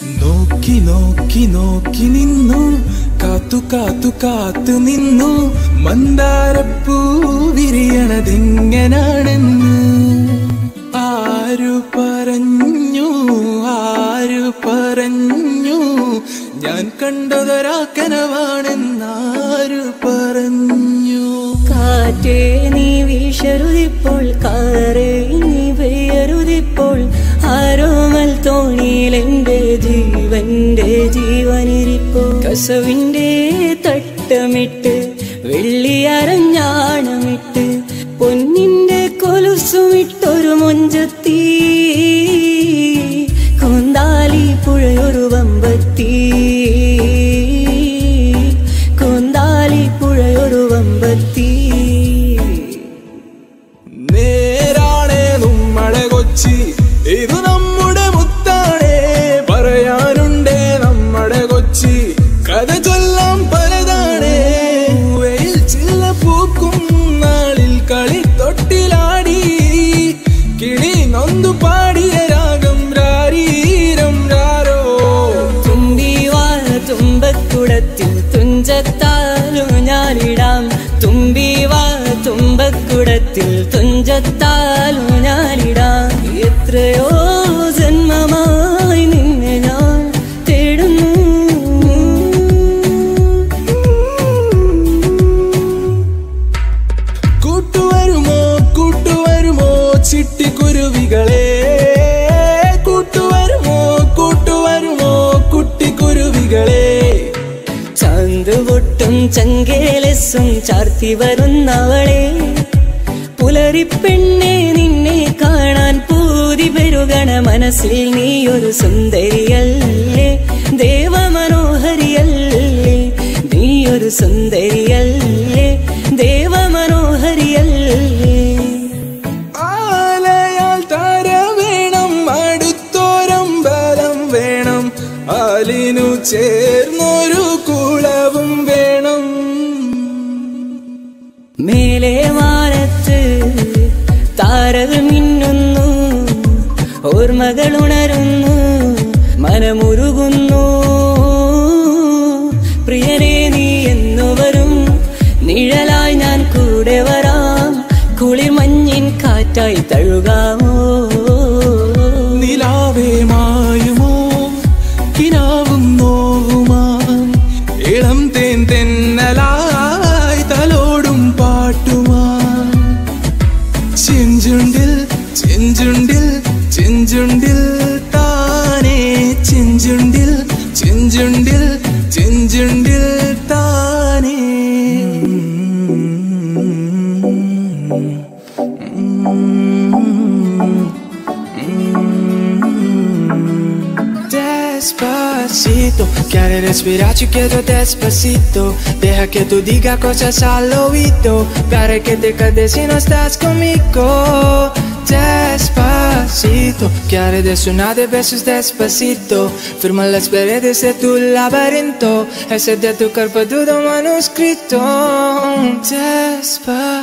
നോക്കി നോക്കി നോക്കി നിന്നു കാത്തു കാത്തു കാത്തു നിന്നു മന്ദാരപ്പൂ വിരിയണതെങ്ങനാണെന്ന് ആരു പറഞ്ഞു ആരു പറഞ്ഞു ഞാൻ കണ്ടതൊരാ കനവാണെന്നാരു പറഞ്ഞു കാറ്റേ നീ വീശരുതിപ്പോൾ കാറേ നീ പെയ്യരുതിപ്പോൾ ആരോമൽ തോണിയിൽ എന്റെ ജീവന്റെ ജീവനിരിപ്പോ കസവിന്റെ തട്ടമിട്ട് വെള്ളിയരഞ്ഞാണമിട്ട് പൊന്നിന്റെ കൊലുസുമിട്ടൊരു മൊഞ്ചത്തി കൊന്താലി പുഴയൊരു വമ്പത്തി കൊന്താലി പുഴയൊരു വമ്പത്തി നേരാണേ നമ്മളെ കൊച്ചി ഇത് നമ്മുടെ മുത്താണേ പറയാനുണ്ടേ നമ്മുടെ കൊച്ചി കഥ ചൊല്ലാം പലതാണേ വെയിൽ ചില്ല പൂക്കും നാളിൽ കളി തൊട്ടിലാടി കിളി നൊന്തു പാടിയ രാഗം രാരീരം രാരോ തുമ്പിവാഴ തുമ്പക്കുടത്തിൽ തുഞ്ചത്താലു ഞാനിടാം തുമ്പിവാഴ തുമ്പക്കുടത്തിൽ തുഞ്ചത്താലു ഞാനിടാം എത്രയോ ജന്മമായി നിന്നെ ഞാൻ തേടുന്നു കൂട്ടുവരുമോ കൂട്ടുവരുമോ ചിട്ടിക്കുരുവികളെ കൂട്ടുവരുമോ കൂട്ടുവരുമോ കുട്ടിക്കുരുവികളെ ചാന്ത് പൊട്ടും ചങ്കേലസും ചാർത്തി വരുന്നവളെ പുലരിപ്പെണ്ണെ നിന്നെ കാണാൻ പൂതി പെരുകണ മനസ്സിൽ നീ ഒരു സുന്ദരിയല്ലേ ദേവമനോഹരിയല്ലേ നീ ഒരു സുന്ദരിയല്ലേ ദേവമനോഹരിയല്ലേ ആലയാൽ താര വേണം അടുത്തോരം ബലം വേണം ആലിനു ചേർന്നൊരു കുളവും വേണം മേലെ മാനത്ത് താരകൾ മിന്നുന്നു ഓർമ്മകൾ ഉണരുന്നു മനമുരുകുന്നു പ്രിയനെ നീ എന്നു വരും നിഴലായി ഞാൻ കൂടെ വരാം കുളിമഞ്ഞിൻ കാറ്റായി തഴുകാമോ നിലാവേ മായുമോ കിനാവും നോവുമാം ഇളം തേൻ തെന്നലായി തലോടും പാട്ടുമാം ചെഞ്ചുണ്ടിൽ ചെഞ്ചുണ്ടിൽ ചെഞ്ചുണ്ടിൽ താനേ ചെഞ്ചുണ്ടിൽ ചെഞ്ചുണ്ടിൽ ചെഞ്ചുണ്ടിൽ താനേ Despacito, quiere respirar, yo quiero despacito. Deja que tú diga cosas al oído. Para que te quedes si no estás conmigo. Despacito, quiere desonar de besos despacito. Firma las paredes de tu laberinto. Ese de tu cuerpo todo manuscrito. Despacito.